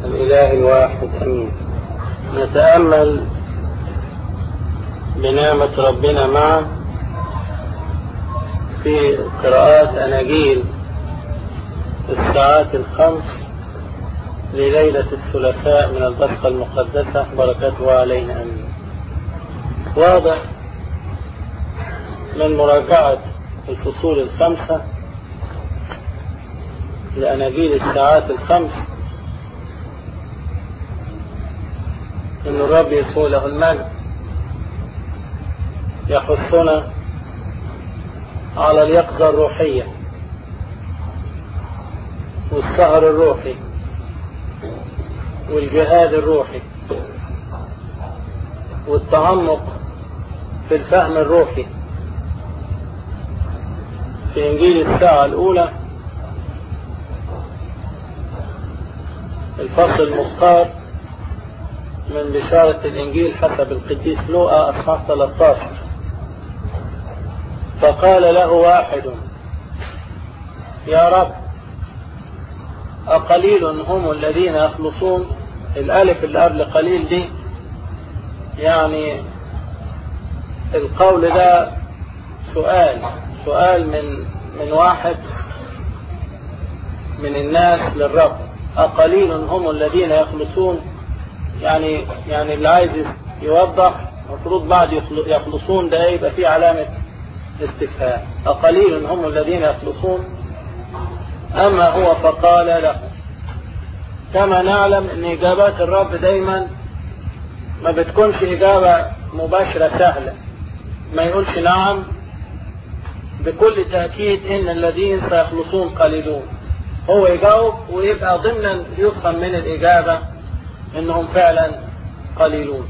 الإله الواحد أمين نتأمل بنعمة ربنا معا في قراءات أناجيل الساعات الخمس لليلة الثلاثاء من البصقة المقدسة بركاته علينا أمين واضح من مراجعة الفصول الخمسة لأناجيل الساعات الخمس أن الرب يسوع له المجد يحثنا على اليقظة الروحية والسهر الروحي والجهاد الروحي والتعمق في الفهم الروحي في إنجيل الساعة الأولى الفصل المختار من بشارة الإنجيل حسب القديس لوقا أصحاح 13 فقال له واحد يا رب أقليل هم الذين يخلصون الألف اللي قبل قليل دي يعني القول ده سؤال سؤال من من واحد من الناس للرب أقليل هم الذين يخلصون يعني يعني اللي عايز يوضح المفروض بعد يخلصون ده يبقى فيه علامة استفهام أقليل هم الذين يخلصون أما هو فقال له كما نعلم أن إجابات الرب دايما ما بتكونش إجابة مباشرة سهلة ما يقولش نعم بكل تأكيد إن الذين سيخلصون قليلون هو يجاوب ويبقى ضمنا يفهم من الإجابة إنهم فعلا قليلون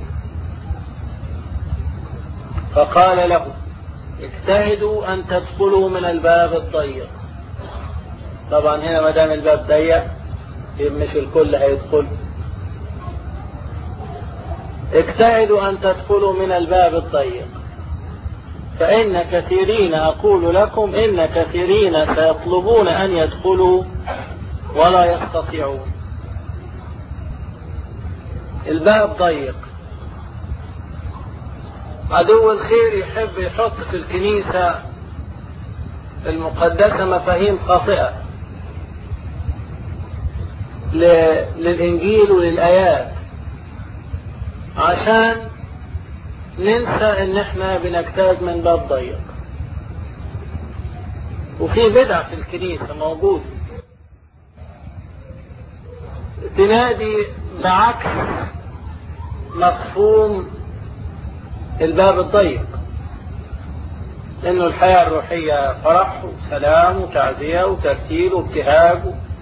فقال له اجتهدوا أن تدخلوا من الباب الضيق طبعا هنا ما دام الباب ضيق مش الكل هيدخل اجتهدوا أن تدخلوا من الباب الضيق فإن كثيرين أقول لكم إن كثيرين سيطلبون أن يدخلوا ولا يستطيعون الباب ضيق عدو الخير يحب يحط في الكنيسة المقدسة مفاهيم خاطئة للإنجيل وللآيات عشان ننسى ان احنا بنجتاز من باب ضيق وفي بدع في الكنيسة موجود تنادي بعكس مفهوم الباب الضيق انه الحياة الروحية فرح وسلام وتعزية وترسيل وابتهاج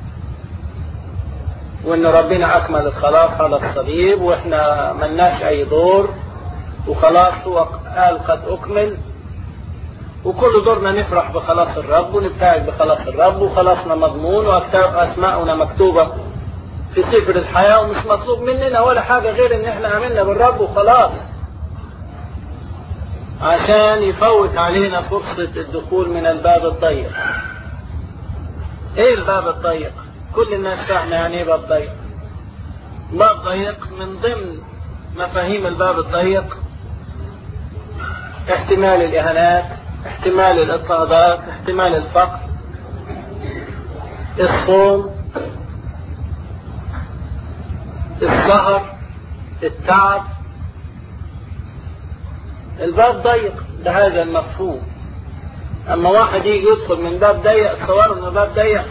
وان ربنا اكمل الخلاص على الصليب واحنا ملناش اي دور وخلاص هو قال قد أكمل وكل دورنا نفرح بخلاص الرب ونبتهج بخلاص الرب وخلاصنا مضمون وأسماؤنا مكتوبة في سفر الحياة ومش مطلوب مننا ولا حاجة غير إن إحنا آمنا بالرب وخلاص عشان يفوت علينا فرصة الدخول من الباب الضيق إيه الباب الضيق؟ كل الناس فاهمة يعني إيه باب ضيق؟ باب ضيق من ضمن مفاهيم الباب الضيق احتمال الإهانات احتمال الاضطهادات احتمال الفقر الصوم السهر التعب الباب ضيق بهذا المفهوم اما واحد يجي يدخل من باب ضيق تصور انه باب ضيق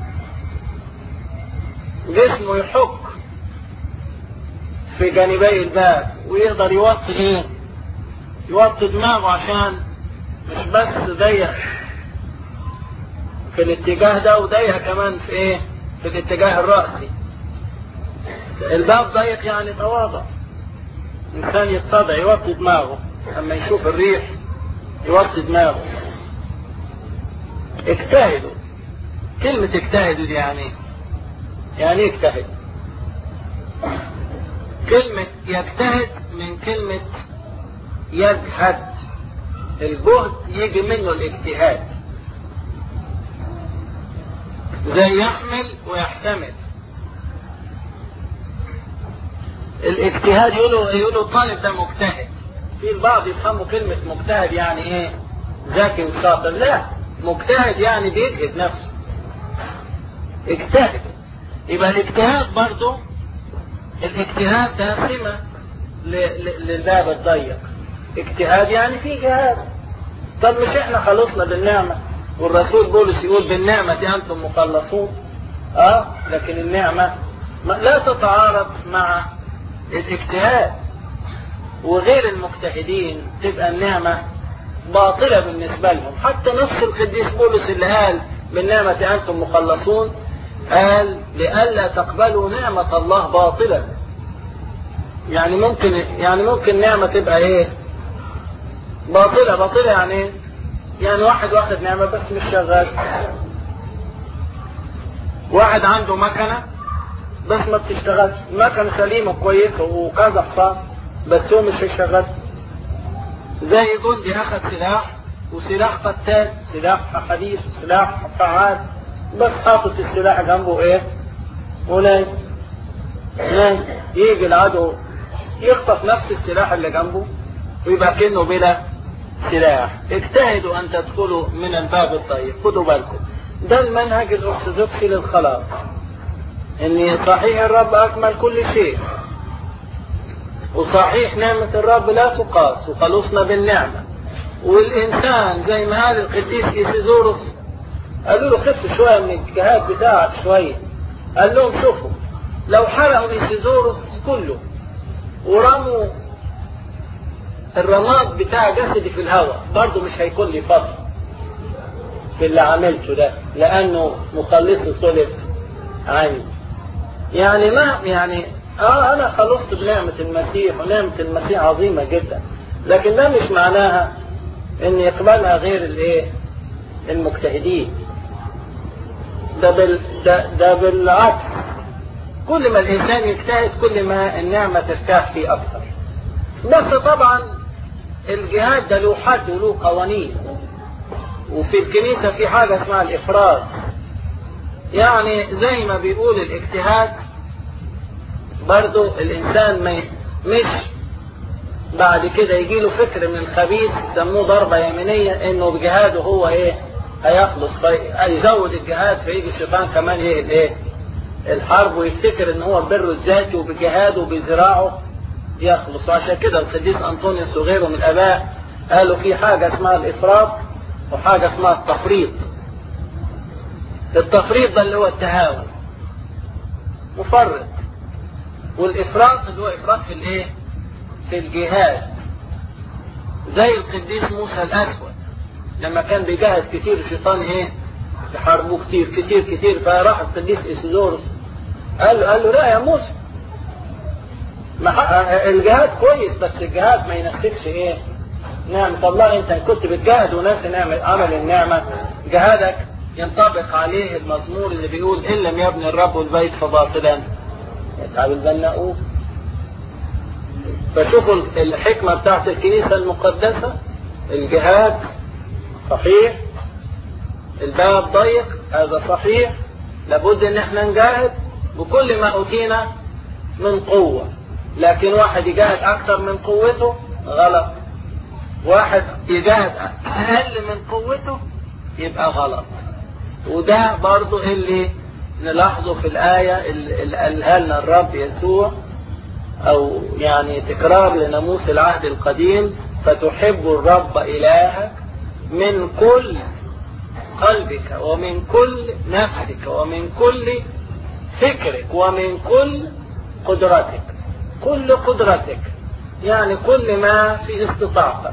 جسمه يحك في جانبي الباب ويقدر يوطي ايه يوطي دماغه عشان مش بس ضيق في الاتجاه ده وضيق كمان في ايه في الاتجاه الرأسي الباب ضيق يعني تواضع انسان يتضع يوطي دماغه اما يشوف الريح يوطي دماغه اجتهدوا كلمة اجتهدوا دي يعني يعني ايه اجتهد كلمة يجتهد من كلمة يجهد الجهد يجي منه الاجتهاد زي يحمل ويحتمل الاجتهاد يقولوا يقولوا الطالب ده مجتهد في البعض يفهموا كلمة مجتهد يعني ايه ذكي وشاطر لا مجتهد يعني بيجهد نفسه اجتهد يبقى الاجتهاد برضه الاجتهاد ده سمة للباب الضيق اجتهاد يعني في جهاد طب مش احنا خلصنا بالنعمة والرسول بولس يقول بالنعمة انتم مخلصون اه لكن النعمة لا تتعارض مع الاجتهاد وغير المجتهدين تبقى النعمة باطلة بالنسبة لهم حتى نص القديس بولس اللي قال بالنعمة أنتم مخلصون قال لئلا تقبلوا نعمة الله باطلة يعني ممكن يعني ممكن نعمة تبقى ايه باطلة باطلة يعني ايه يعني واحد واخد نعمة بس مش شغال واحد عنده مكنة بس ما بتشتغلش المكنة سليمة كويسة وكذا حصان بس هو مش شغال زي جندي اخذ سلاح وسلاح قتال سلاح حديث وسلاح فعال بس حاطط السلاح جنبه ايه ونايم نايم يجي العدو يخطف نفس السلاح اللي جنبه ويبقى كأنه بلا سلاح اجتهدوا ان تدخلوا من الباب الضيق خدوا بالكم ده المنهج الارثوذكسي للخلاص ان صحيح الرب اكمل كل شيء وصحيح نعمة الرب لا تقاس وخلصنا بالنعمة والإنسان زي ما قال القديس إيسيزوروس قالوا له خف شوية من الجهاد بتاعك شوية قال لهم شوفوا لو حرقوا إيسيزوروس كله ورموا الرماد بتاع جسدي في الهواء برضه مش هيكون لي فضل في اللي عملته ده لأنه مخلص صلب عني يعني ما يعني اه انا خلصت بنعمة المسيح ونعمة المسيح عظيمة جدا لكن ده مش معناها ان يقبلها غير الايه المجتهدين ده بال ده, ده بالعكس كل ما الانسان يجتهد كل ما النعمة ترتاح فيه اكثر بس طبعا الجهاد ده له حد وله قوانين وفي الكنيسة في حاجة اسمها الافراد يعني زي ما بيقول الاجتهاد برضو الإنسان ما مش بعد كده يجي له فكر من خبيث سموه ضربة يمينية إنه بجهاده هو إيه هيخلص هيزود الجهاد فيجي الشيطان كمان إيه الإيه الحرب ويفتكر إن هو بره الذاتي وبجهاده وبذراعه يخلص عشان كده القديس أنطونيوس وغيره من الآباء قالوا في حاجة اسمها الإفراط وحاجة اسمها التفريط التفريط ده اللي هو التهاون مفرط والإفراط اللي هو إفراط في الإيه؟ في الجهاد زي القديس موسى الأسود لما كان بيجاهد كتير الشيطان إيه؟ يحاربوه كتير كتير كتير فراح القديس إسيدوروس قال له قال له لا يا موسى الجهاد كويس بس الجهاد ما ينسكش إيه؟ نعمة الله أنت كنت بتجاهد وناس نعمة عمل النعمة جهادك ينطبق عليه المزمور اللي بيقول إن لم يبني الرب البيت فباطلا يتعب البناؤون فشوفوا الحكمة بتاعت الكنيسة المقدسة الجهاد صحيح الباب ضيق هذا صحيح لابد ان احنا نجاهد بكل ما اوتينا من قوة لكن واحد يجاهد اكثر من قوته غلط واحد يجاهد اقل من قوته يبقى غلط وده برضو اللي نلاحظه في الآية اللي قالها لنا الرب يسوع أو يعني تكرار لناموس العهد القديم فتحب الرب إلهك من كل قلبك ومن كل نفسك ومن كل فكرك ومن كل قدرتك كل قدرتك يعني كل ما في استطاعتك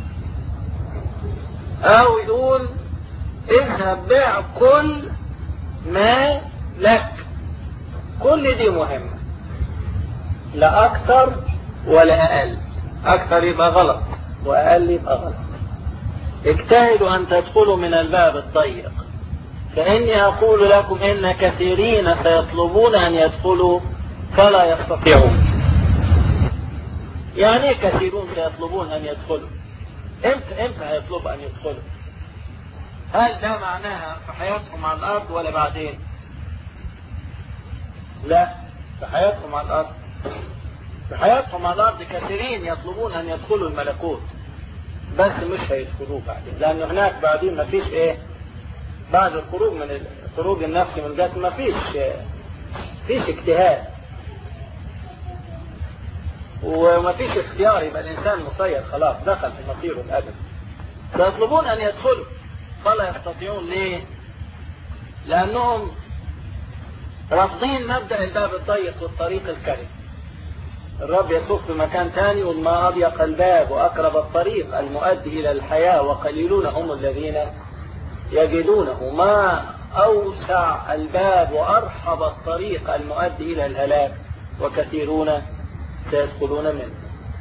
أو يقول اذهب بيع كل ما لك كل دي مهمة لا أكثر ولا أقل أكثر يبقى غلط وأقل يبقى غلط اجتهدوا أن تدخلوا من الباب الضيق فإني أقول لكم إن كثيرين سيطلبون أن يدخلوا فلا يستطيعون يعني ايه كثيرون سيطلبون أن يدخلوا امتى امتى هيطلبوا أن يدخلوا هل ده معناها في حياتهم على الأرض ولا بعدين لا في حياتهم على الأرض في حياتهم على الأرض كثيرين يطلبون أن يدخلوا الملكوت بس مش هيدخلوه بعدين لأنه هناك بعدين ما فيش إيه بعد الخروج من الخروج النفسي من الجسد ما فيش فيش اجتهاد وما فيش اختيار يبقى الإنسان مسير خلاص دخل في مصيره الأبد فيطلبون أن يدخلوا فلا يستطيعون ليه؟ لأنهم رافضين مبدأ الباب الضيق والطريق الكريم الرب يسوق في مكان ثاني يقول ما أضيق الباب وأقرب الطريق المؤدي إلى الحياة وقليلون هم الذين يجدونه ما أوسع الباب وأرحب الطريق المؤدي إلى الهلاك وكثيرون سيدخلون منه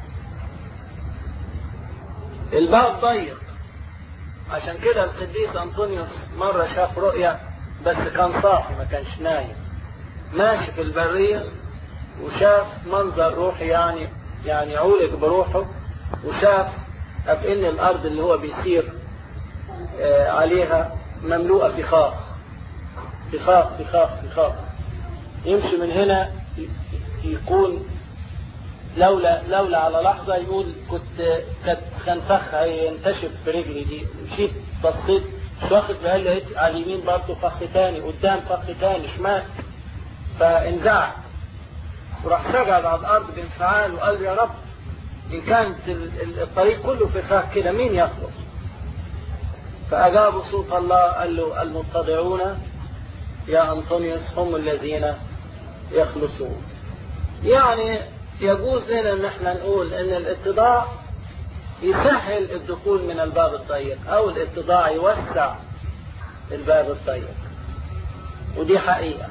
الباب ضيق عشان كده القديس أنطونيوس مرة شاف رؤية بس كان صاحي ما كانش نايم ماشي في البرية وشاف منظر روحي يعني يعني عولق بروحه وشاف أكأن الأرض اللي هو بيسير عليها مملوءة فخاخ فخاخ فخاخ فخاخ يمشي من هنا يكون لولا لولا على لحظة يقول كنت كان فخ هينتشف في رجلي دي مشيت بصيت مش واخد بالي لقيت على اليمين برضه فخ تاني قدام فخ تاني شمال فانزعج وراح سجد على الارض بانفعال وقال يا رب ان كانت الطريق كله فخاخ كده مين يخلص؟ فأجاب صوت الله قال له المتضعون يا أنطونيوس هم الذين يخلصون يعني يجوز لنا ان احنا نقول ان الاتضاع يسهل الدخول من الباب الضيق او الاتضاع يوسع الباب الضيق ودي حقيقة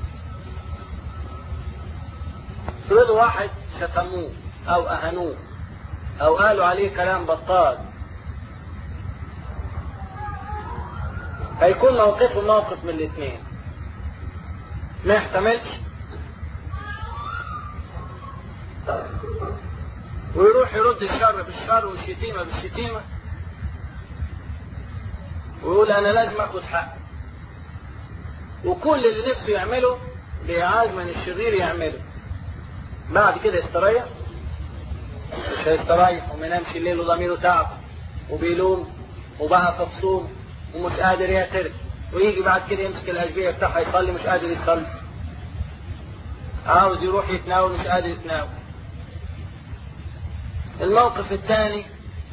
فرضوا واحد شتموه او اهانوه او قالوا عليه كلام بطال هيكون موقفه موقف من الاثنين ما يحتملش ويروح يرد الشر بالشر والشتيمة بالشتيمة ويقول أنا لازم أخد حقي وكل اللي نفسه يعمله بإعاز من الشرير يعمله بعد كده يستريح مش هيستريح وما ينامش الليل وضميره تعب وبيلوم وبقى فصوم ومش قادر يعترف ويجي بعد كده يمسك الأشبية بتاعها يصلي مش قادر يصلي عاوز يروح يتناول مش قادر يتناول الموقف الثاني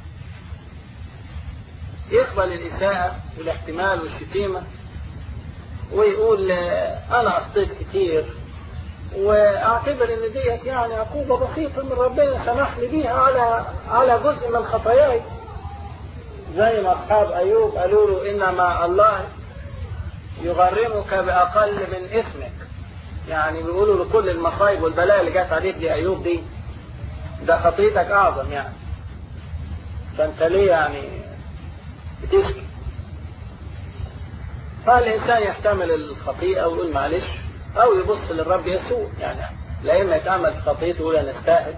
يقبل الإساءة والاحتمال والشتيمة ويقول أنا أخطيت كتير واعتبر ان ديت يعني عقوبة بسيطة من ربنا سمح لي بيها على على جزء من خطاياي زي ما اصحاب ايوب قالوا له انما الله يغرمك باقل من اسمك يعني بيقولوا له كل المصايب والبلاء اللي جت عليك دي ايوب دي ده خطيتك اعظم يعني فانت ليه يعني بتشكي فالانسان يحتمل الخطيئه ويقول معلش او يبص للرب يسوع يعني لا اما يتعمل في خطيته ويقول انا استاهل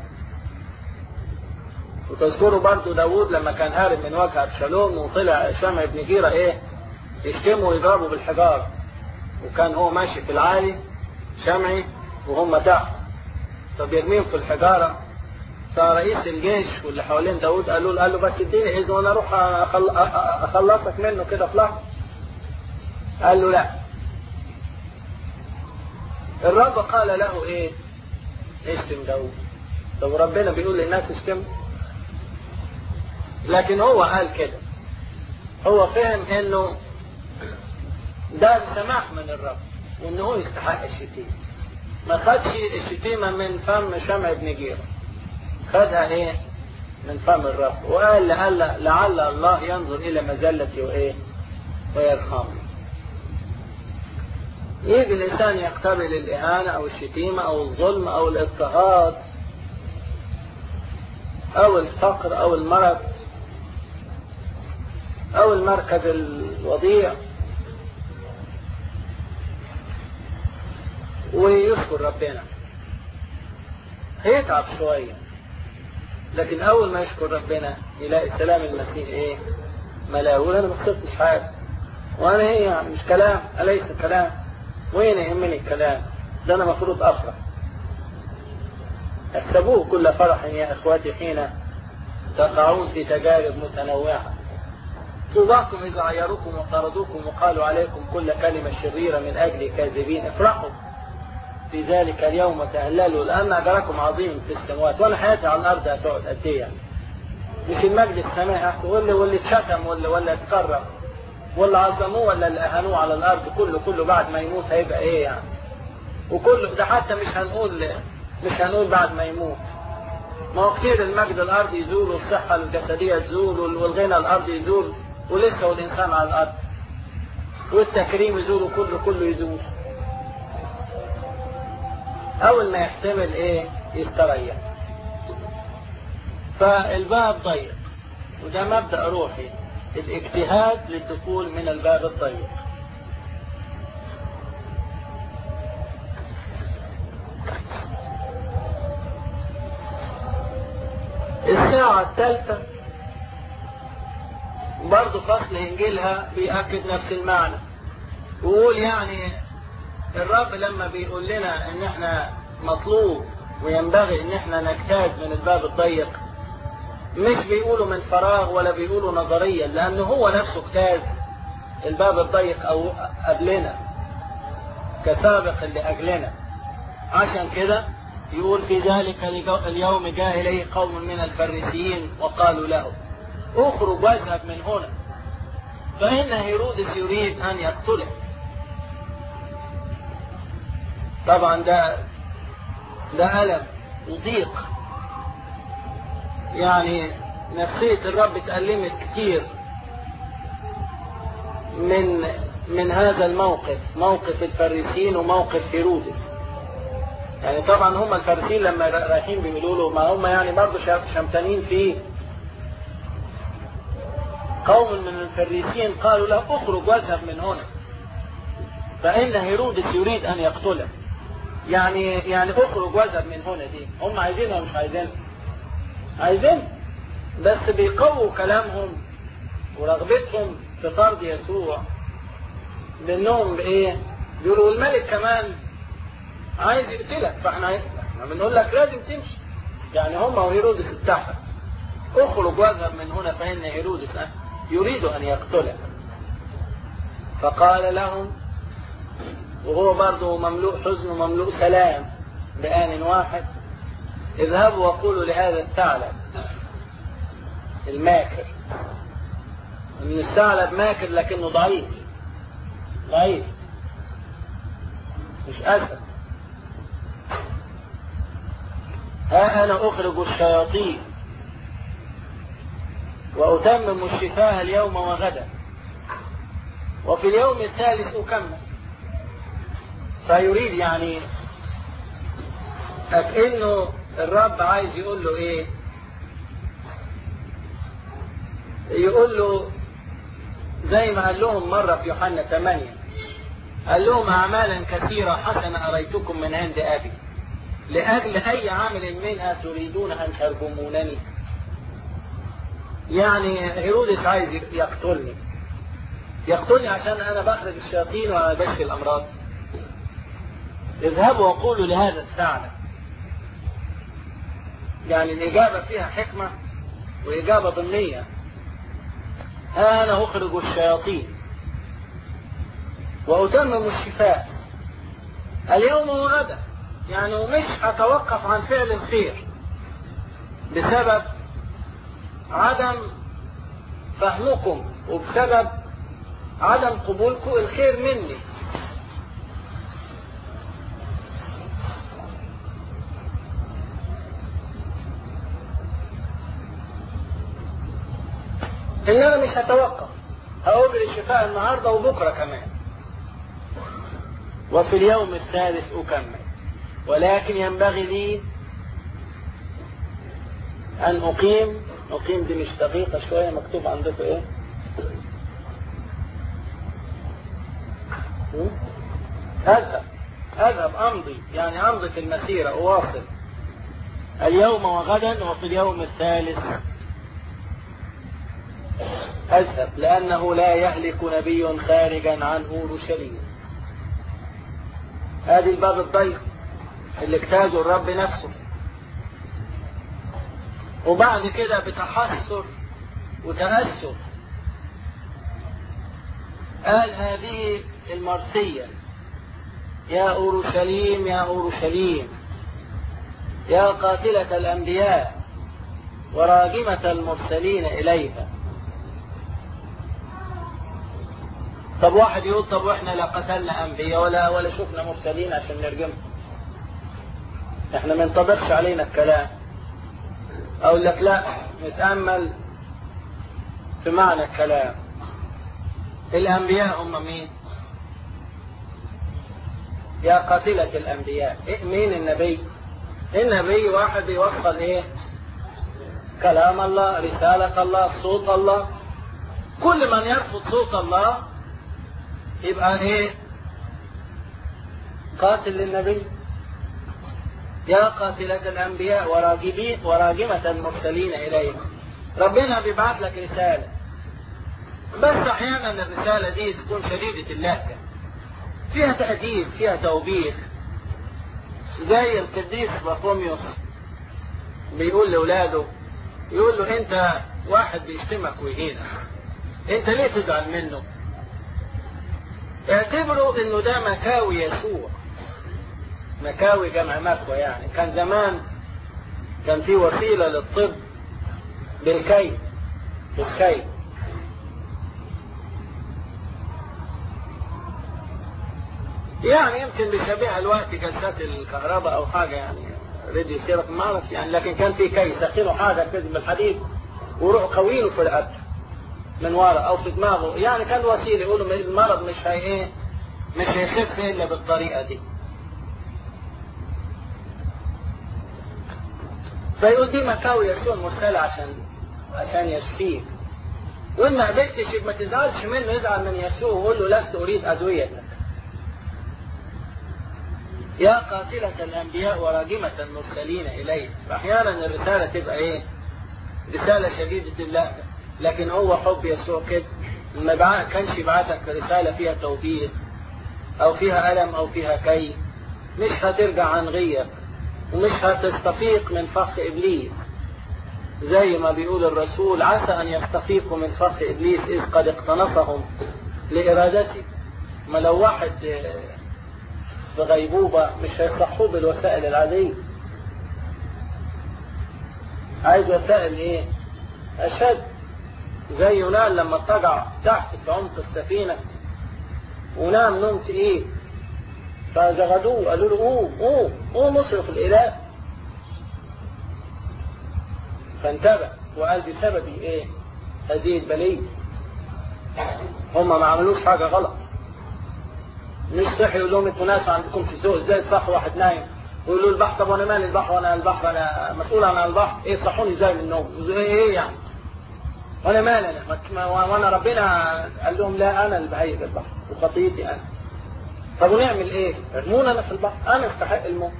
وتذكروا برضو داوود لما كان هارب من وجه ابشالوم وطلع شمع بن جيرة ايه يشتمه ويضربه بالحجار وكان هو ماشي في العالي شمعي وهم تحت فبيرميهم في الحجارة فرئيس الجيش واللي حوالين داوود قالوا له قال له بس اديني اذن وانا اروح أخل... اخلصك منه كده في لحظة قال له لا الرب قال له ايه اشتم داوود طب ربنا بيقول للناس اشتم لكن هو قال كده هو فهم انه ده سماح من الرب وان هو يستحق الشتيمه ما خدش الشتيمه من فم شمع بن جيره خدها ايه من فم الرب وقال لعل, لعل الله ينظر الى مزلتي وايه ويرحمني يجي الانسان يقتبل الاهانه او الشتيمه او الظلم او الاضطهاد او الفقر او المرض او المركز الوضيع ويشكر ربنا هيتعب شوية لكن اول ما يشكر ربنا يلاقي سلام المسيح ايه ملاه يقول انا ما خسرتش حاجة وانا هي يعني مش كلام اليس كلام وين يهمني الكلام ده انا مفروض افرح اكسبوه كل فرح يا إخوتي حين تقعون في تجارب متنوعة طوباكم إذا عيروكم وطردوكم وقالوا عليكم كل كلمة شريرة من أجل كاذبين افرحوا في ذلك اليوم وتهللوا لأن أجركم عظيم في السماوات وأنا حياتي على الأرض هتقعد قد إيه يعني مش المجد السماء أحسن واللي واللي اتشتم ولا ولا اتكرم ولا عظموه ولا اللي أهانوه على الأرض كله كله بعد ما يموت هيبقى إيه يعني وكله ده حتى مش هنقول مش هنقول بعد ما يموت ما هو كتير المجد الأرض يزول والصحة الجسدية تزول والغنى الأرض يزول ولسه والإنسان على الأرض والتكريم يزول وكله كله يزول أول ما يحتمل إيه يستريح فالباب ضيق وده مبدأ روحي الاجتهاد للدخول من الباب الضيق الساعة الثالثة برضه فصل إنجيلها بيأكد نفس المعنى ويقول يعني الرب لما بيقول لنا إن إحنا مطلوب وينبغي إن إحنا نجتاز من الباب الضيق مش بيقولوا من فراغ ولا بيقولوا نظريا لأنه هو نفسه اجتاز الباب الضيق أو قبلنا كسابق لأجلنا عشان كده يقول في ذلك اليوم جاء إليه قوم من الفريسيين وقالوا له اخرج واذهب من هنا فإن هيرودس يريد أن يقتلك طبعا ده ده ألم وضيق يعني نفسية الرب اتألمت كتير من من هذا الموقف موقف الفريسيين وموقف هيرودس يعني طبعا هم الفارسيين لما رايحين بيقولوا له ما هم يعني برضه شمتانين فيه قوم من الفريسيين قالوا له اخرج واذهب من هنا فإن هيرودس يريد أن يقتله يعني يعني اخرج واذهب من هنا دي هم عايزينها ولا مش عايزينها عايزين بس بيقووا كلامهم ورغبتهم في طرد يسوع لانهم بايه بيقولوا الملك كمان عايز يقتلك فاحنا احنا بنقول لك لازم تمشي يعني هم وهيرودس اتحد اخرج واذهب من هنا فان هيرودس يريد ان يقتلك فقال لهم وهو برضه مملوء حزن ومملوء سلام بآن واحد اذهبوا وقولوا لهذا الثعلب الماكر ان الثعلب ماكر لكنه ضعيف ضعيف مش اسد ها انا اخرج الشياطين واتمم الشفاء اليوم وغدا وفي اليوم الثالث اكمل فيريد يعني أكنه الرب عايز يقول له ايه يقول له زي ما قال لهم مرة في يوحنا 8 قال لهم أعمالا كثيرة حسنة أريتكم من عند أبي لأجل أي عمل منها تريدون أن ترجمونني يعني هيرودس عايز يقتلني يقتلني عشان أنا بخرج الشياطين وأنا بشفي الأمراض اذهبوا وقولوا لهذا الثعلب يعني الإجابة فيها حكمة وإجابة ضمنية ها أنا أخرج الشياطين وأتمم الشفاء اليوم وغدا يعني مش هتوقف عن فعل الخير بسبب عدم فهمكم وبسبب عدم قبولكم الخير مني انما مش هتوقف هأجري الشفاء النهارده وبكره كمان وفي اليوم الثالث اكمل ولكن ينبغي لي ان اقيم اقيم دي مش دقيقه شويه مكتوب عندكم ايه اذهب اذهب امضي يعني امضي في المسيره اواصل اليوم وغدا وفي اليوم الثالث اذهب لانه لا يهلك نبي خارجا عن اورشليم هذه الباب الضيق اللي اجتازه الرب نفسه وبعد كده بتحسر وتأسف قال هذه المرسية يا أورشليم يا أورشليم يا قاتلة الأنبياء وراجمة المرسلين إليها طب واحد يقول طب واحنا لا قتلنا أنبياء ولا ولا شفنا مرسلين عشان نرجمهم احنا ما ينطبقش علينا الكلام اقول لك لا نتامل في معنى الكلام الانبياء هم مين يا قاتلة الانبياء إيه مين النبي النبي واحد يوصل ايه كلام الله رسالة الله صوت الله كل من يرفض صوت الله يبقى ايه قاتل للنبي يا قاتلة الأنبياء وراجبين وراجمة المرسلين إليه ربنا بيبعت لك رسالة بس أحيانا الرسالة دي تكون شديدة اللهجة فيها تأديب فيها توبيخ زي القديس بطوميوس بيقول لأولاده يقول له أنت واحد بيشتمك ويهينك أنت ليه تزعل منه؟ اعتبروا إنه ده مكاوي يسوع مكاوي جمع مكوى يعني كان زمان كان في وسيله للطب بالكي بالكي يعني يمكن بيشبهها الوقت جلسات الكهرباء او حاجه يعني راديو سيرك ما اعرف يعني لكن كان في كي يسخنوا حاجه كده بالحديد ويروحوا قوينه في القلب من ورا او في دماغه يعني كان وسيله يقولوا المرض مش هي ايه مش هيخف الا بالطريقه دي فيقول دي مكاوي يسوع مرسلة عشان عشان يشفيك وإن ما قبلتش ما تزعلش منه يزعل من يسوع ويقول له لست أريد أدويتك يا قاتلة الأنبياء وراجمة المرسلين إليه فأحيانا الرسالة تبقى إيه؟ رسالة شديدة اللهجة لكن هو حب يسوع كده ما كانش يبعتك رسالة فيها توبيخ أو فيها ألم أو فيها كي مش هترجع عن غيك ومش هتستفيق من فخ ابليس زي ما بيقول الرسول عسى ان يستفيقوا من فخ ابليس اذ قد اقتنصهم لارادته ما لو واحد في غيبوبة مش هيصحوه بالوسائل العادية عايز وسائل ايه اشد زي يونان لما اتجع تحت في عمق السفينة ونام نوم تقيل فزغدوه قالوا له قوم قوم قوم اصرف الاله فانتبه وقال بسبب ايه هذه البلية هم ما عملوش حاجة غلط مش صح يقول لهم انتوا ناس عندكم في الذوق ازاي صح واحد نايم ويقولوا البحر طب وانا مالي البحر وانا البحر انا مسؤول عن البحر ايه صحوني ازاي من النوم ايه يعني وانا مالي انا وانا ربنا قال لهم لا انا اللي بهيج البحر وخطيتي انا طب ونعمل ايه؟ ارمونا انا في البحر انا استحق الموت.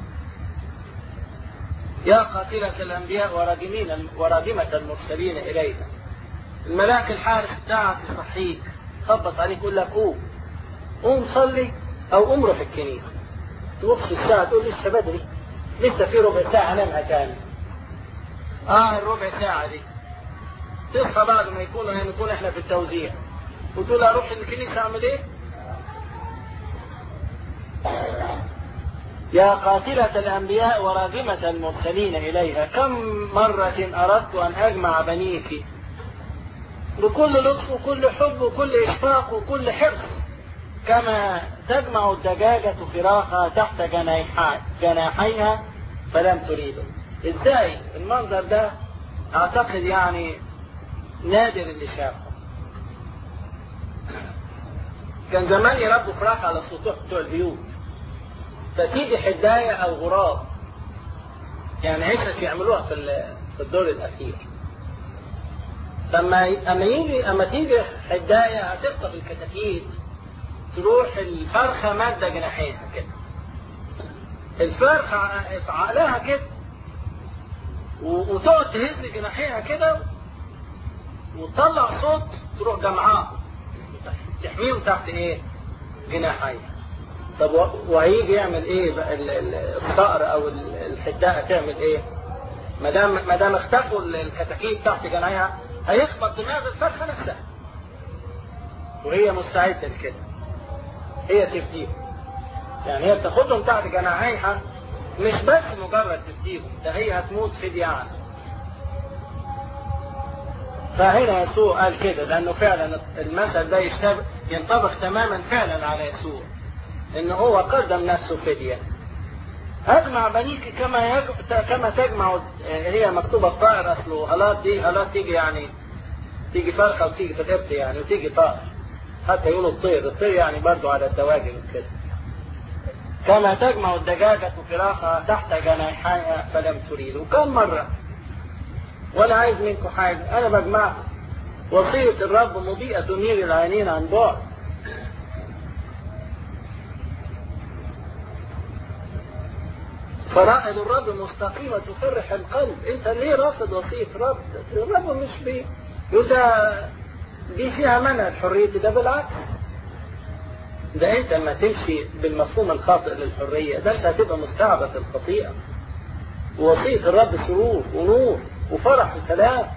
يا قاتلة الانبياء وراجمين وراجمة المرسلين الينا. الملاك الحارس بتاعك يصحيك خبط عليك يقول لك قوم قوم صلي او قوم روح الكنيسة. تبص في الساعة تقول لسه بدري لسه في ربع ساعة انامها تاني. اه الربع ساعة دي. تصحى بعد ما يكون نكون احنا في التوزيع وتقول اروح الكنيسة اعمل ايه؟ يا قاتلة الأنبياء وراجمة المرسلين إليها كم مرة أردت أن أجمع بنيك بكل لطف وكل حب وكل إشفاق وكل حرص كما تجمع الدجاجة فراخها تحت جناحيها فلم تريده ازاي المنظر ده اعتقد يعني نادر اللي شافه كان زمان يربوا فراخ على السطوح بتوع البيوت فتيجي حداية أو غراب يعني عيشة يعملوها في في الدور الأخير فما أما يجي أما تيجي حداية هتخطف الكتاكيت تروح الفرخة مادة جناحينها كده الفرخة في عقلها كده وتقعد تهز جناحيها كده وتطلع صوت تروح جمعاه تحميهم تحت ايه؟ جناحيها طب وهيجي يعمل ايه بقى الصقر او الحداقه تعمل ايه؟ ما دام ما دام اختفوا الكتاكيت تحت جناحها هيخبط دماغ الفرخه نفسها وهي مستعده لكده هي تفديهم يعني هي بتاخدهم تحت جناحيها مش بس مجرد تفديهم ده هي هتموت فدية عنه فهنا يسوع قال كده لانه فعلا المثل ده يشتبه ينطبق تماما فعلا على يسوع ان هو قدم نفسه فدية اجمع بنيك كما يج... كما تجمع هي مكتوبة الطائر اصله هلات دي هلات تيجي يعني تيجي فرخة وتيجي في القبط يعني وتيجي طائر حتى يقولوا الطير الطير يعني برضو على الدواجن كده كما تجمع الدجاجة فراخها تحت جناحها فلم تريدوا كم مرة ولا عايز منكم حاجة أنا بجمعكم وصية الرب مضيئة تنير العينين عن بعد فرائد الرب مستقيمة تفرح القلب انت ليه رافض وصية رب الرب مش بي يوسا دي فيها منع الحرية ده بالعكس ده انت لما تمشي بالمفهوم الخاطئ للحرية ده انت هتبقى مستعبد الخطيئة ووصية الرب سرور ونور وفرح وسلام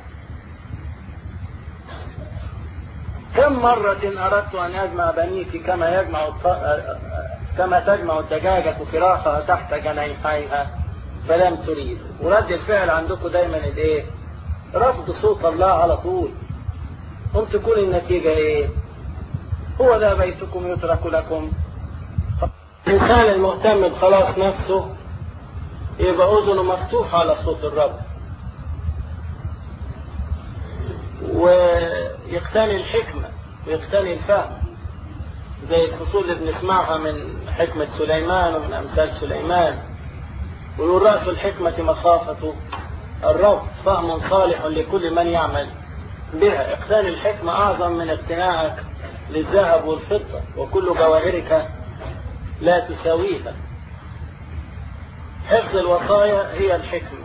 كم مرة أردت أن أجمع بنيك كما يجمع الط... كما تجمع الدجاجة فراخها تحت جناحيها فلم تريد ورد الفعل عندكم دايما الايه؟ رفض صوت الله على طول قم تكون النتيجة ايه؟ هو ذا بيتكم يترك لكم الإنسان المهتم بخلاص نفسه يبقى أذنه مفتوحة على صوت الرب ويقتني الحكمة ويقتني الفهم زي الفصول اللي بنسمعها من حكمة سليمان ومن أمثال سليمان ويقول رأس الحكمة مخافة الرب فهم صالح لكل من يعمل بها اقتني الحكمة أعظم من اقتناعك للذهب والفضة وكل جواهرك لا تساويها حفظ الوصايا هي الحكمة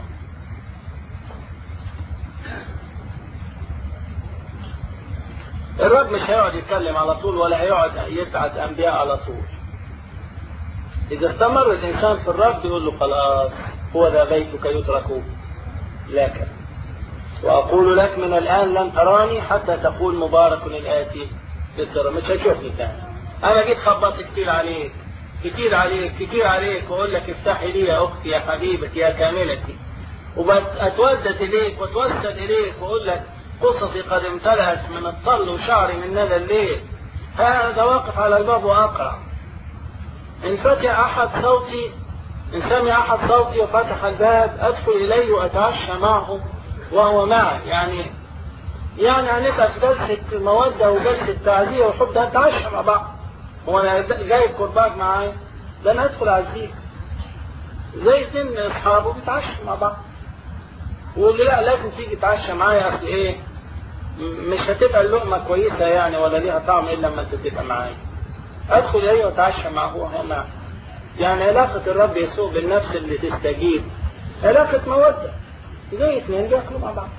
الرب مش هيقعد يتكلم على طول ولا هيقعد يبعت أنبياء على طول إذا استمر الإنسان في الرب يقول له خلاص هو ذا بيتك يترك لك وأقول لك من الآن لن تراني حتى تقول مبارك الآتي بالسر مش هتشوفني تاني أنا جيت خبطت كتير عليك كتير عليك كتير عليك وأقول لك افتحي لي يا أختي يا حبيبتي يا كاملتي وأتودد إليك وأتوسل إليك وأقول لك قصصي قد امتلأت من الطل وشعري من ندى الليل هذا واقف على الباب وأقرأ إن فتح أحد صوتي إن سمع أحد صوتي وفتح الباب أدخل إليه وأتعشى معه وهو معي يعني يعني هنبقى في جلسة مودة وجلسة تعزية وحب ده نتعشى مع بعض هو أنا جايب كرباج معايا ده أنا أدخل أعزيه زي اتنين أصحابه بيتعشوا مع بعض ويقول لي لا لازم تيجي تتعشى معايا أصل إيه مش هتبقى اللقمة كويسة يعني ولا ليها طعم إلا لما أنت تبقى معايا أدخل إليه وأتعشى معه وهو معي يعني علاقة الرب يسوع بالنفس اللي تستجيب علاقة مودة زي اثنين بياكلوا مع بعض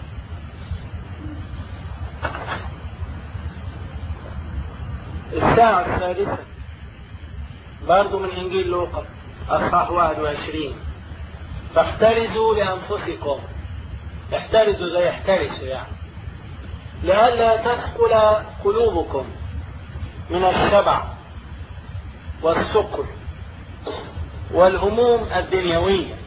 الساعة الثالثة برضو من إنجيل لوقا أصحاح 21 فاحترزوا لأنفسكم احترزوا زي احترسوا يعني لئلا تثقل قلوبكم من الشبع والسكر والهموم الدنيوية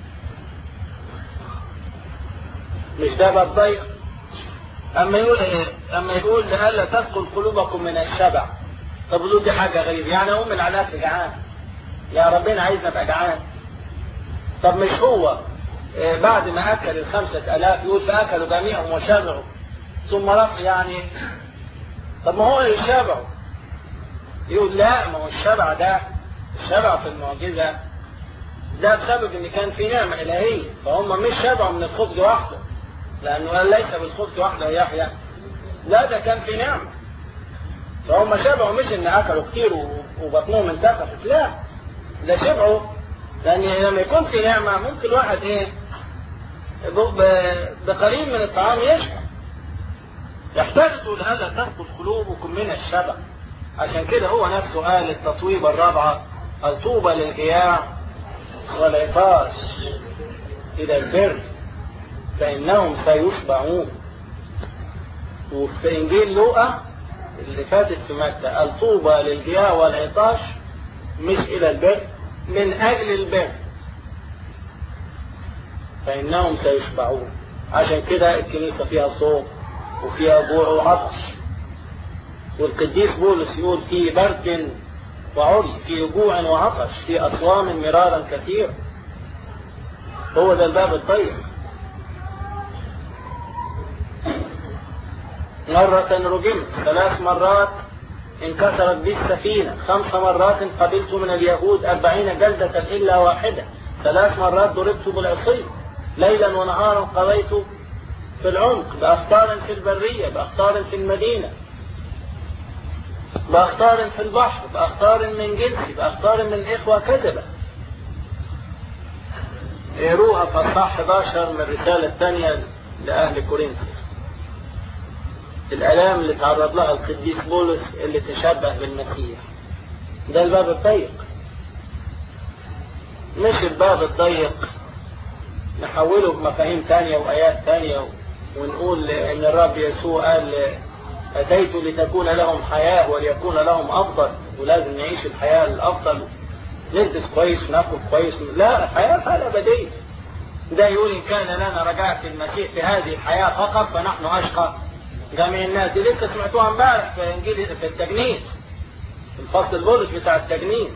مش ده بقى الضيق أما يقول إيه؟ أما يقول لئلا تثقل قلوبكم من الشبع طب ودول دي حاجة غريبة يعني أم العلاف جعان يا ربنا عايزنا أبقى جعان طب مش هو إيه بعد ما أكل الخمسة آلاف يقول فأكلوا جميعهم وشبعوا ثم رفع يعني طب ما هو يشبعوا يقول لا ما هو الشبع ده الشبع في المعجزة ده بسبب ان كان في نعمة الهية فهم مش شبعوا من الخبز وحده لانه قال ليس بالخبز وحده يحيى لا ده كان في نعمة فهم شبعوا مش ان اكلوا كتير وبطنهم انتفخت لا ده شبعوا لان لما يكون في نعمة ممكن الواحد ايه بقليل من الطعام يشبع يحتاجوا لهذا تثبت قلوبكم من الشبع عشان كده هو نفسه قال التطويبة الرابعة الطوبى للجياع والعطاش إلى البر فإنهم سيشبعون وفي إنجيل لوقا اللي فاتت في مكة الطوبى للجياع والعطاش مش إلى البر من أجل البر فإنهم سيشبعون عشان كده الكنيسة فيها صوم وفيها جوع وعطش والقديس بولس يقول في برد وعري في جوع وعطش في أصوام مرارا كثيرا هو ده الباب الضيق مرة رجمت ثلاث مرات انكسرت بي السفينة خمس مرات قبلت من اليهود أربعين جلدة إلا واحدة ثلاث مرات ضربت بالعصي ليلا ونهارا قضيت في العمق بأخطار في البرية بأخطار في المدينة بأخطار في البحر بأخطار من جنسي بأخطار من إخوة كذبة اقروها في الصح 11 من الرسالة الثانية لأهل كورنثوس الآلام اللي تعرض لها القديس بولس اللي تشبه بالمسيح ده الباب الضيق مش الباب الضيق نحوله بمفاهيم تانية وآيات تانية ونقول إن الرب يسوع قال أتيت لتكون لهم حياة وليكون لهم أفضل ولازم نعيش الحياة الأفضل نلبس كويس وناكل كويس لا الحياة الحياة الأبدية ده يقول إن كان لنا رجاء في المسيح في هذه الحياة فقط فنحن أشقى جميع الناس دي لسه سمعتوها امبارح في انجيل في التجنيس الفصل البولس بتاع التجنيس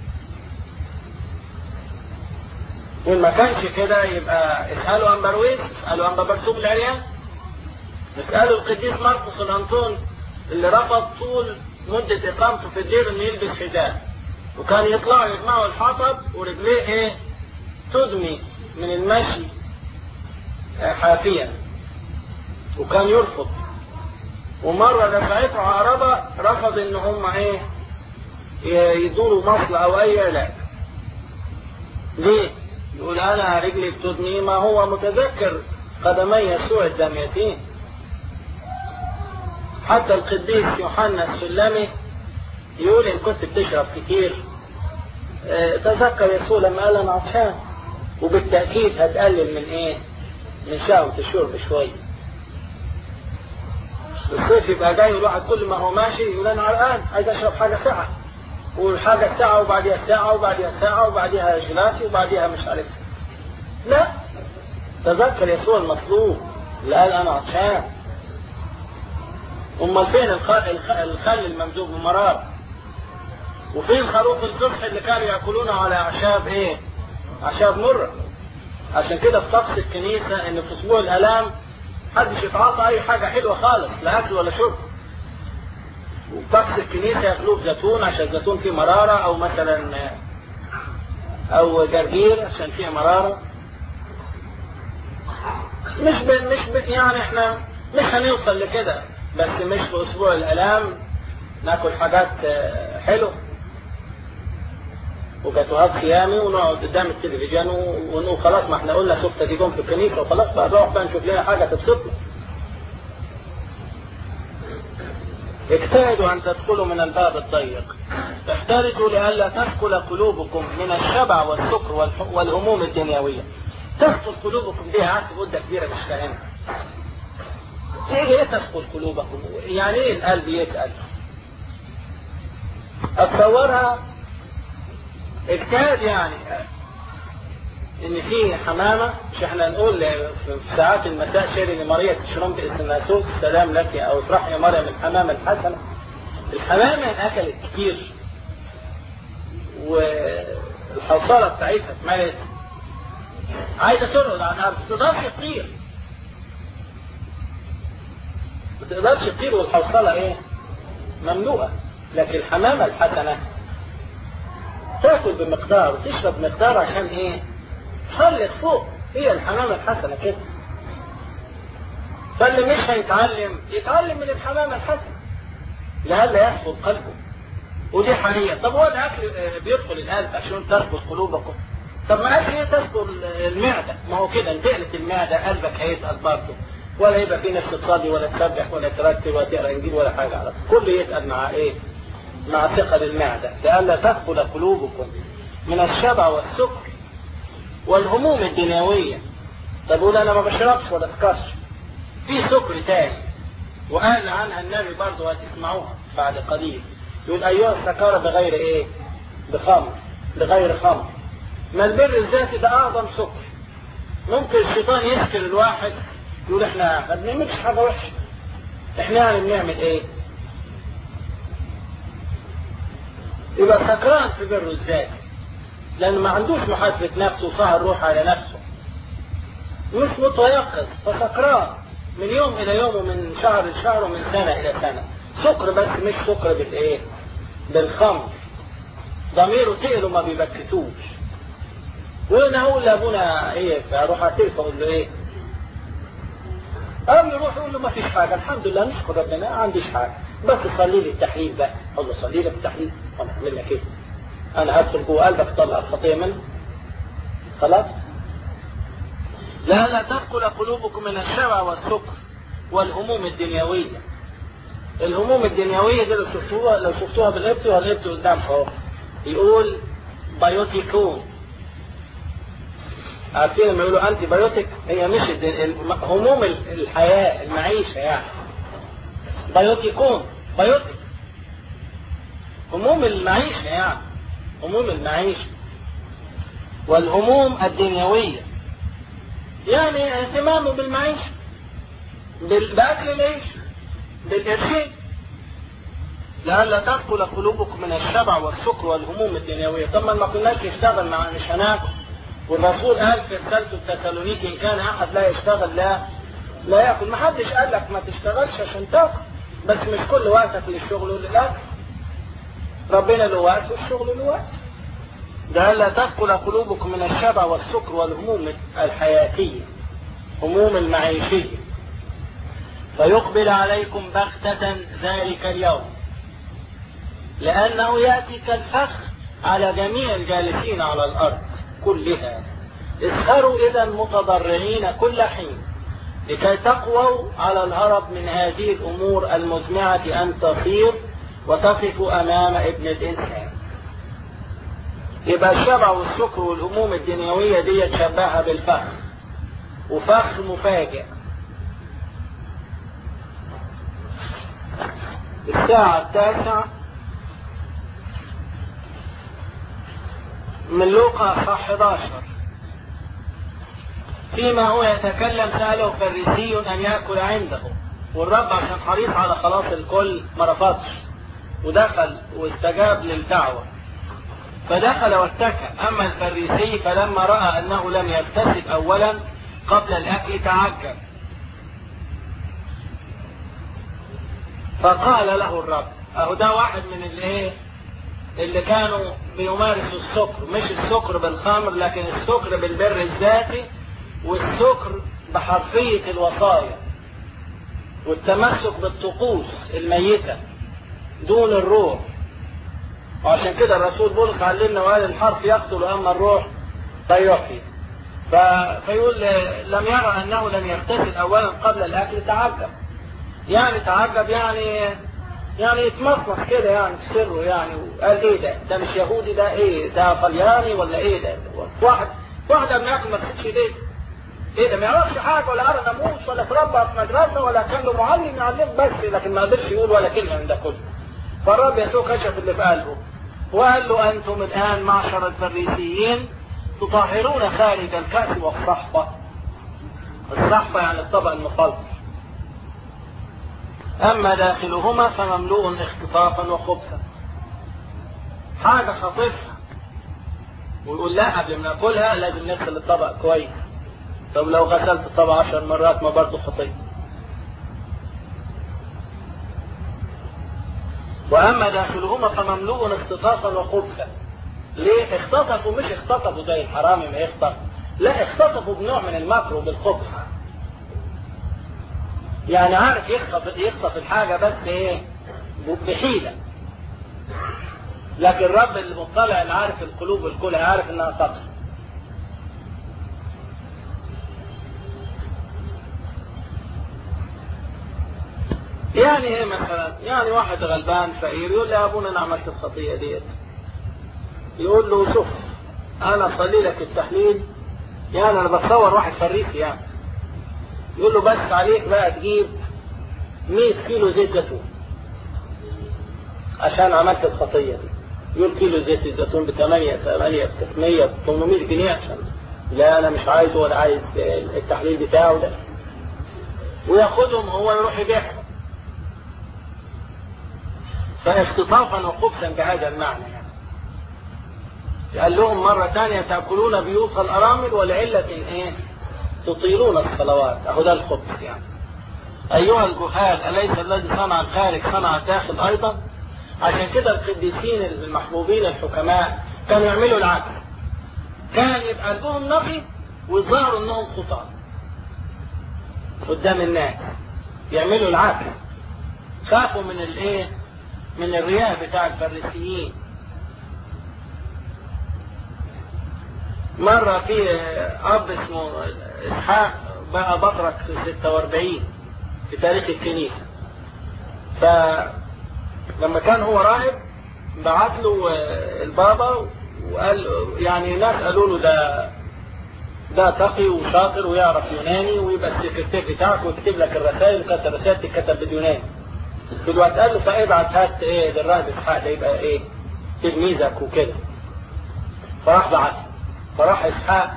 وإن ما كانش كده يبقى اسألوا أمبرويس اسألوا أنبا برسوم العريان اسألوا القديس مرقس الأنطون اللي رفض طول مدة إقامته في الدير إنه يلبس حجاب وكان يطلعوا يجمعوا الحطب ورجليه إيه تدمي من المشي حافيا وكان يرفض ومرة دفعته عربة رفض ان هم ايه يدوروا مصل او اي علاج ليه يقول انا رجلي بتدني ما هو متذكر قدمي يسوع الدميتين حتى القديس يوحنا السلمي يقول ان كنت بتشرب كتير اه تذكر يسوع لما قال انا عطشان وبالتاكيد هتقلل من ايه من شهوة الشرب شويه الصيف يبقى جاي الواحد كل ما هو ماشي يقول انا عرقان عايز اشرب حاجه ساعه والحاجه ساعه وبعديها ساعه وبعديها ساعه وبعديها جلاسي وبعديها مش عارف لا تذكر يسوع المطلوب اللي قال انا عطشان امال فين الخل, الخل الممزوج بمرار وفين خروف القمح اللي كانوا ياكلونه على اعشاب ايه اعشاب مره عشان كده في طقس الكنيسه ان في اسبوع الالام محدش يتعاطى اي حاجه حلوه خالص لا اكل ولا شرب وطقس الكنيسه ياكلوه زيتون عشان الزيتون فيه مراره او مثلا او جرجير عشان فيه مراره مش ب... مش ب... يعني احنا مش هنوصل لكده بس مش في اسبوع الالام ناكل حاجات حلوه وجاتوهات خيامي ونقعد قدام التلفزيون ونقول خلاص ما احنا قلنا سكتة دي جم في الكنيسة وخلاص بقى نروح بقى نشوف لنا حاجة تبسطنا. اجتهدوا أن تدخلوا من الباب الضيق. احترزوا لئلا تثقل قلوبكم من الشبع والسكر والهموم الدنيوية. تثقل قلوبكم دي قعدت مدة كبيرة مش فاهمها. ايه ايه تثقل قلوبكم؟ يعني ايه القلب يتقل؟ اتصورها اجتهاد يعني ان في حمامة مش احنا نقول في ساعات المساء شيري لماريا تشرم باسم ناسوس السلام لك او افرحي يا مريم الحمامة الحسنة الحمامة اكلت كتير والحوصلة بتاعتها اتملت عايزة ترقد على الارض ما تقدرش تطير ما تقدرش تطير والحوصلة ايه مملوءة لكن الحمامة الحسنة تاكل بمقدار وتشرب بمقدار عشان ايه؟ تخلق فوق هي الحمامة الحسنة كده. فاللي مش هيتعلم يتعلم من الحمامة الحسنة. لئلا يسقط قلبه. ودي حقيقة، طب هو الاكل بيدخل القلب عشان تربط قلوبكم. طب ما اكل ايه تذكر المعدة؟ ما هو كده انتقلت المعدة قلبك هيتقل برضه. ولا يبقى في نفس تصلي ولا تسبح ولا ترتل ولا تقرا انجيل ولا حاجة على كله يتقل مع ايه؟ مع ثقل المعدة لئلا تدخل قلوبكم من الشبع والسكر والهموم الدنيوية طب يقول انا ما بشربش ولا اسكرش في سكر تاني وقال عنها النبي برضه هتسمعوها بعد قليل يقول ايها السكارى بغير ايه بخمر بغير خمر ما البر الذاتي ده اعظم سكر ممكن الشيطان يسكر الواحد يقول احنا ما بنعملش حاجه وحشه احنا يعني بنعمل ايه يبقى سكران في بره الذات لانه ما عندوش محاسبه نفسه وسهر روح على نفسه مش متيقظ فسكران من يوم الى يوم ومن شهر لشهر ومن سنه الى سنه سكر بس مش سكر بالايه بالخمر ضميره تقل وما بيبكتوش وانا اقول لابونا ايه فاروح اعترف اقول له ايه قام يروح يقول له ما فيش حاجه الحمد لله نشكر ربنا ما عنديش حاجه بس صلي لي التحليل بس اقول له صلي لك التحليل انا اعمل لك ايه انا هدخل جوه قلبك طلع الخطيه منه خلاص لا لا تثقل قلوبكم من الشبع والسكر والهموم الدنيويه الهموم الدنيويه دي لو شفتوها لو شفتوها بالابت والابت قدام اهو يقول بايوتيكون عارفين لما يقولوا انتي بايوتيك هي مش هموم الحياه المعيشه يعني بايوتيكون بايوتيك هموم المعيشه يعني هموم المعيشه والهموم الدنيويه يعني اهتمامه بالمعيشه باكل العيش بالقرشين لئلا تدخل قلوبكم من الشبع والسكر والهموم الدنيويه طب ما كناش نشتغل مع مش هناكل والرسول قال في رسالته التسالونيكي ان كان احد لا يشتغل لا لا ياكل ما حدش قال لك ما تشتغلش عشان تاكل بس مش كل وقتك للشغل وللاكل ربنا له وقت والشغل له وقت ده لا تدخل قلوبكم من الشبع والسكر والهموم الحياتيه هموم المعيشيه فيقبل عليكم بغتة ذلك اليوم لأنه يأتي كالفخ على جميع الجالسين على الأرض كلها اسهروا إذا متضرعين كل حين لكي تقووا على الهرب من هذه الأمور المزمعة أن تصير وتقفوا أمام ابن الإنسان يبقى الشبع والسكر والهموم الدنيوية دي تشبهها بالفخ وفخ مفاجئ الساعة التاسعة من لوقا صح 11 فيما هو يتكلم سأله فريسي أن يأكل عنده والرب عشان حريص على خلاص الكل ما رفضش ودخل واستجاب للدعوة فدخل واتكى أما الفريسي فلما رأى أنه لم يغتسل أولا قبل الأكل تعجب فقال له الرب اهو ده واحد من الايه اللي كانوا بيمارسوا السكر مش السكر بالخمر لكن السكر بالبر الذاتي والسكر بحرفية الوصايا والتمسك بالطقوس الميتة دون الروح وعشان كده الرسول بولس علمنا وقال الحرف يقتل اما الروح فيحيي ف... فيقول لم يرى انه لم يغتسل اولا قبل الاكل تعجب يعني تعجب يعني يعني يتمصمص كده يعني في سره يعني وقال ايه ده؟ ده مش يهودي ده ايه؟ ده طلياني ولا ايه ده؟ واحد واحد قبل ياكل ما تسيبش ايديه. ايه ده ما يعرفش حاجه ولا قرا ناموس ولا اتربى في مدرسه ولا كان له معلم يعلمه بس لكن ما قدرش يقول ولا كلمه من ده كله. فالرب يسوع كشف اللي في قلبه وقال له انتم الان معشر الفريسيين تطهرون خارج الكأس والصحفة. الصحفة يعني الطبق المخلط. أما داخلهما فمملوء اختطافا وخبثا حاجة خاطفها ويقول لا قبل ما ناكلها لازم نغسل الطبق كويس طب لو غسلت الطبق عشر مرات ما برضه خطية وأما داخلهما فمملوء اختطافا وخبثا ليه اختطفوا مش اختطفوا زي الحرامي ما يخطف لا اختطفوا بنوع من المكر وبالخبث يعني عارف يخطف يخطف الحاجة بس ايه بحيلة لكن الرب اللي مطلع اللي عارف القلوب والكل عارف انها تقص يعني ايه مثلا يعني واحد غلبان فقير يقول لي يا ابونا انا عملت الخطيئة ديت يقول له شوف انا اصلي لك التحليل يعني انا بتصور واحد فريسي يعني يقول له بس عليك بقى تجيب 100 كيلو زيت زيتون عشان عملت الخطية دي يقول كيلو زيت الزيتون ب 8 8 ب 600 ب 800 جنيه عشان لا انا مش عايزه ولا عايز التحليل بتاعه ده وياخدهم هو يروح يبيعهم فاختطافا وخبثا بهذا المعنى يعني قال لهم مرة ثانية تأكلون بيوت الأرامل ولعلة إيه؟ تطيلون الصلوات أهو ده الخبث يعني أيها الجهال أليس الذي صنع الخارج صنع الداخل أيضا عشان كده القديسين المحبوبين الحكماء كانوا يعملوا العكس كان يبقى قلبهم نقي ويظهروا انهم خطاة قدام الناس يعملوا العكس خافوا من الايه من الرياء بتاع الفريسيين مرة في أب اسمه إسحاق بقى بطرك في 46 في تاريخ الكنيسة فلما كان هو راهب بعت له البابا وقال يعني ناس قالوا له ده ده تقي وشاطر ويعرف يوناني ويبقى السكرتير بتاعك ويكتب لك الرسائل وكانت الرسائل تتكتب باليوناني دلوقتي قال له فابعت هات ايه للراهب اسحاق ده يبقى ايه تلميذك وكده فراح بعت فراح اسحاق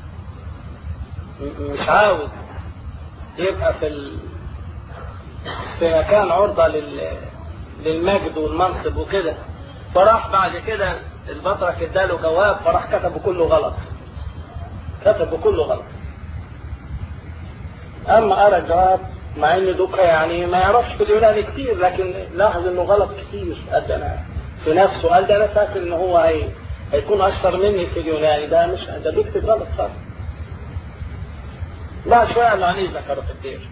مش عاوز يبقى في ال... في مكان عرضة لل... للمجد والمنصب وكده فراح بعد كده البطرك اداله جواب فراح كتبه كله غلط كتبه كله غلط اما ارى الجواب مع ان دوكا يعني ما يعرفش في اليوناني كتير لكن لاحظ انه غلط كتير قد انا في نفسه قال ده انا فاكر ان هو هي هيكون اشطر مني في اليوناني ده مش ده بيكتب غلط صح لا شويه قال له عن اذنك يا الدير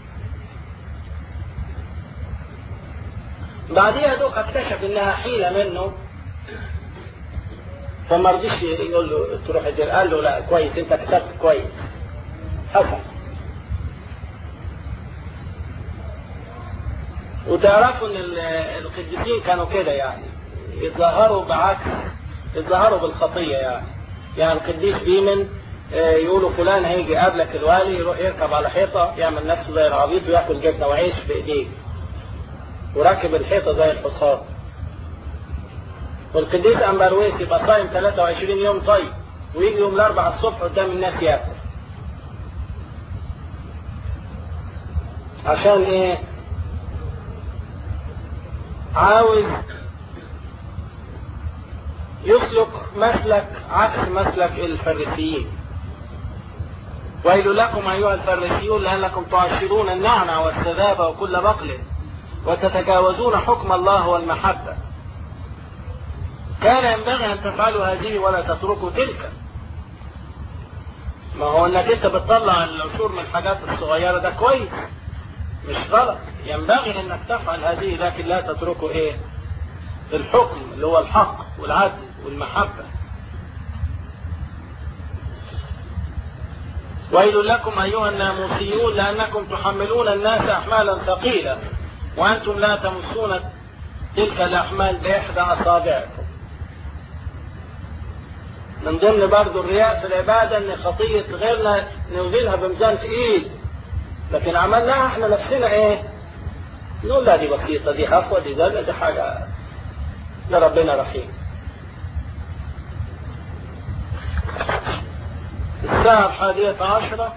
بعديها دوك اكتشف انها حيله منه فما رضيش يقول له تروح الدير قال له لا كويس انت كتبت كويس حسن وتعرفوا ان القديسين كانوا كده يعني يتظاهروا بعكس يتظاهروا بالخطيه يعني يعني القديس بيمن يقولوا فلان هيجي قابلك الوالي يروح يركب على حيطه يعمل نفسه زي العبيط وياكل جبنه وعيش بايديه وراكب الحيطه زي الحصان والقديس امبرويس يبقى صايم 23 يوم طيب ويجي يوم الاربعاء الصبح قدام الناس ياكل عشان ايه عاوز يسلك مسلك عكس مسلك الفريسيين ويل لكم ايها الفريسيون لانكم تعشرون النعنع والسذاب وكل بقل وتتجاوزون حكم الله والمحبه كان ينبغي ان تفعلوا هذه ولا تتركوا تلك ما هو انك انت بتطلع العشور من الحاجات الصغيره ده كويس مش غلط ينبغي انك تفعل هذه لكن لا تتركوا ايه الحكم اللي هو الحق والعدل والمحبة ويل لكم أيها الناموسيون لأنكم تحملون الناس أحمالا ثقيلة وأنتم لا تمسون تلك الأحمال بإحدى أصابعكم من ضمن برضو الرياء في العبادة أن خطية غيرنا نوزنها بميزان تقيل لكن عملناها احنا نفسنا ايه؟ نقول لا دي بسيطة دي هفوة دي زلة دي حاجة لربنا رحيم. الساعة الحادية عشرة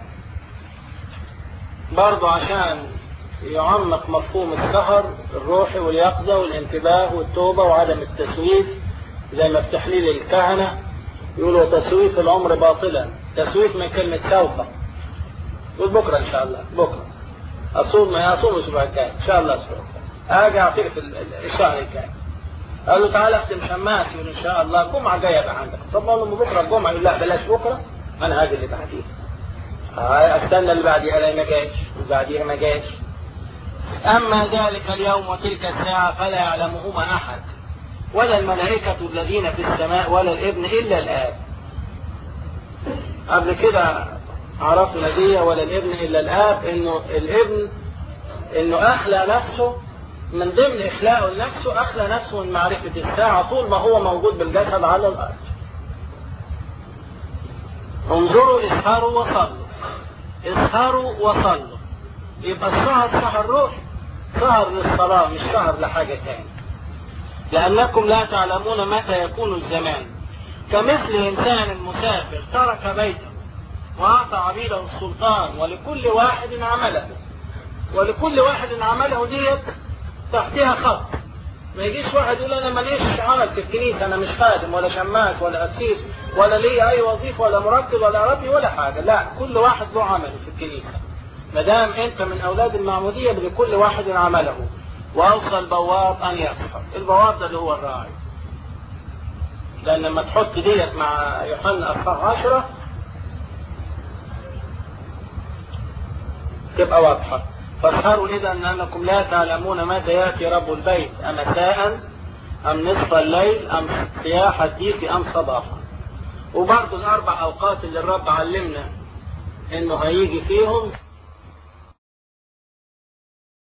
برضو عشان يعمق مفهوم السهر الروحي واليقظة والانتباه والتوبة وعدم التسويف زي ما في تحليل الكهنة يقولوا تسويف العمر باطلا تسويف من كلمة سوف قول بكره ان شاء الله بكره اصوم اصوم الاسبوع الجاي ان شاء الله الاسبوع الجاي اجي اعطيك في الشهر الجاي قال له تعالى اختم شماس يقول ان شاء الله الجمعه جايه بقى عندك طب اقول له بكره الجمعه يقول لا بلاش بكره انا هاجي اللي بعديه استنى اللي بعديها لا ما جاش وبعديها ما جاش اما ذلك اليوم وتلك الساعه فلا يعلمهما احد ولا الملائكه الذين في السماء ولا الابن الا الاب قبل كده عرفنا دي ولا الابن الا الاب انه الابن انه اخلى نفسه من ضمن اخلاقه لنفسه اخلى نفسه من معرفه الساعه طول ما هو موجود بالجسد على الارض. انظروا اسهروا وصلوا اسهروا وصلوا يبقى السهر سهر روح سهر للصلاة مش سهر لحاجة تاني لأنكم لا تعلمون متى يكون الزمان كمثل إنسان مسافر ترك بيته وأعطى عبيده السلطان ولكل واحد عمله ولكل واحد عمله ديت تحتها خط ما يجيش واحد يقول انا ماليش عمل في الكنيسه انا مش خادم ولا شماس ولا قسيس ولا لي اي وظيفه ولا مرتب ولا ربي ولا حاجه لا كل واحد له عمله في الكنيسه ما دام انت من اولاد المعموديه لكل واحد عمله واوصى البواب ان يسحر البواب ده اللي هو الراعي لان لما تحط ديت مع يوحنا اصحاح 10 تبقى واضحه فاسهروا اذا انكم لا تعلمون متى ياتي رب البيت امساء ام نصف الليل ام صياح الديك ام صباحا وبرضه الاربع اوقات اللي الرب علمنا انه هيجي فيهم